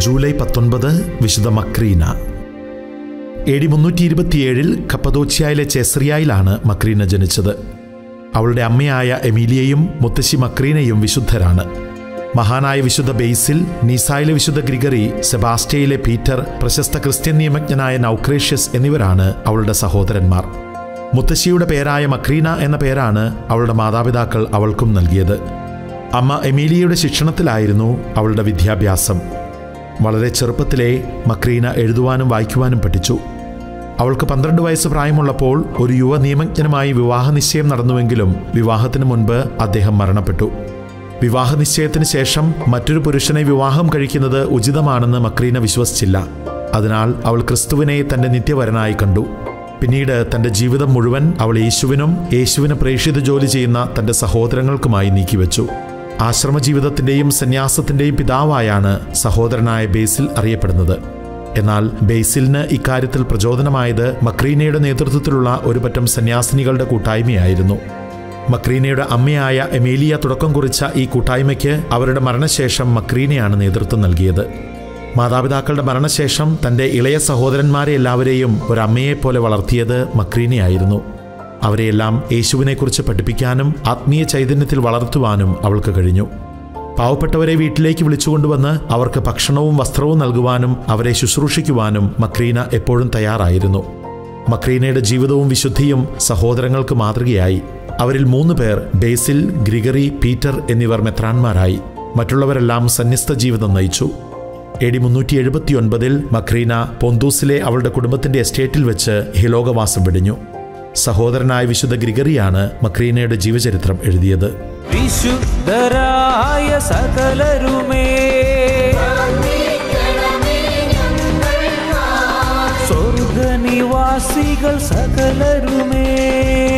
July പത്തൊൻപത് വിശുദ്ധ Macrina A D മുന്നൂറ്റി ഇരുപത്തിയേഴിൽ കപ്പദോച്ചിയയിലെ ചെസ്രിയായിലാണ് മക്രീന ജനിച്ചത് അവളുടെ അമ്മയായ എമീലിയയും മുത്തശ്ശി മക്രീനയും വിശുദ്ധരാണ് മഹാനായ വിശുദ്ധ ബെയ്സിൽ നീസായിലെ വിശുദ്ധ ഗ്രിഗറി സെബാസ്റ്റ്യയിലെ പീറ്റർ പ്രശസ്ത ക്രിസ്ത്യൻ നിയമജ്ഞനായ നൗക്രേഷ്യസ് എന്നിവരാണ് അവളുടെ സഹോദരന്മാർ മുത്തശ്ശിയുടെ പേരായ മക്രീന എന്ന പേരാണ് അവളുടെ മാതാപിതാക്കൾ അവൾക്കും നൽകിയത് അമ്മ എമീലിയയുടെ ശിക്ഷണത്തിലായിരുന്നു അവളുടെ വിദ്യാഭ്യാസം വളരെ ചെറുപ്പത്തിലേ മക്രീന എഴുതുവാനും വായിക്കുവാനും പഠിച്ചു അവൾക്ക് പന്ത്രണ്ട് വയസ്സ് പ്രായമുള്ളപ്പോൾ ഒരു യുവ നിയമജ്ഞനുമായി വിവാഹ നിശ്ചയം നടന്നുവെങ്കിലും വിവാഹത്തിന് മുൻപ് അദ്ദേഹം മരണപ്പെട്ടു വിവാഹ നിശ്ചയത്തിന് ശേഷം മറ്റൊരു പുരുഷനെ വിവാഹം കഴിക്കുന്നത് ഉചിതമാണെന്ന് മക്രീന വിശ്വസിച്ചില്ല അതിനാൽ അവൾ ക്രിസ്തുവിനെ തന്റെ നിത്യവരനായി കണ്ടു പിന്നീട് തന്റെ ജീവിതം മുഴുവൻ അവൾ യേശുവിനും യേശുവിന് പ്രേക്ഷിത ജോലി ചെയ്യുന്ന തന്റെ സഹോദരങ്ങൾക്കുമായി നീക്കിവെച്ചു ആശ്രമ ജീവിതത്തിന്റെയും സന്യാസത്തിന്റെയും പിതാവായാണ് സഹോദരനായ ബേസിൽ അറിയപ്പെടുന്നത് എന്നാൽ ബേസിലിന് ഇക്കാര്യത്തിൽ പ്രചോദനമായത് മക്രീനയുടെ നേതൃത്വത്തിലുള്ള ഒരു പറ്റം സന്യാസിനികളുടെ കൂട്ടായ്മയായിരുന്നു മക്രീനയുടെ അമ്മയായ എമേലിയ തുടക്കം കുറിച്ച ഈ കൂട്ടായ്മയ്ക്ക് അവരുടെ മരണശേഷം മക്രീനയാണ് നേതൃത്വം നൽകിയത് മാതാപിതാക്കളുടെ മരണശേഷം തന്റെ ഇളയ സഹോദരന്മാരെ എല്ലാവരെയും ഒരമ്മയെപ്പോലെ വളർത്തിയത് മക്രീനയായിരുന്നു അവരെയെല്ലാം യേശുവിനെക്കുറിച്ച് പഠിപ്പിക്കാനും ആത്മീയ ചൈതന്യത്തിൽ വളർത്തുവാനും അവൾക്ക് കഴിഞ്ഞു പാവപ്പെട്ടവരെ വീട്ടിലേക്ക് വിളിച്ചുകൊണ്ടുവന്ന് അവർക്ക് ഭക്ഷണവും വസ്ത്രവും നൽകുവാനും അവരെ ശുശ്രൂഷിക്കുവാനും മക്രീന എപ്പോഴും തയ്യാറായിരുന്നു മക്രീനയുടെ ജീവിതവും വിശുദ്ധിയും സഹോദരങ്ങൾക്ക് മാതൃകയായി അവരിൽ മൂന്ന് പേർ ബേസിൽ ഗ്രിഗറി പീറ്റർ എന്നിവർ മെത്രാന്മാരായി മറ്റുള്ളവരെല്ലാം സന്യസ്ത ജീവിതം നയിച്ചു എ ഡി മുന്നൂറ്റി എഴുപത്തിയൊൻപതിൽ മക്രീന പൊന്തൂസിലെ അവളുടെ കുടുംബത്തിന്റെ എസ്റ്റേറ്റിൽ വെച്ച് ഹിലോകവാസം വെടിഞ്ഞു സഹോദരനായ വിശുദ്ധ ഗ്രിഗറിയാണ് മക്രീനയുടെ ജീവചരിത്രം എഴുതിയത് വിശുദ്ധരായ സകലരുമേ സ്വർഗനിവാസികൾ സകലരുമേ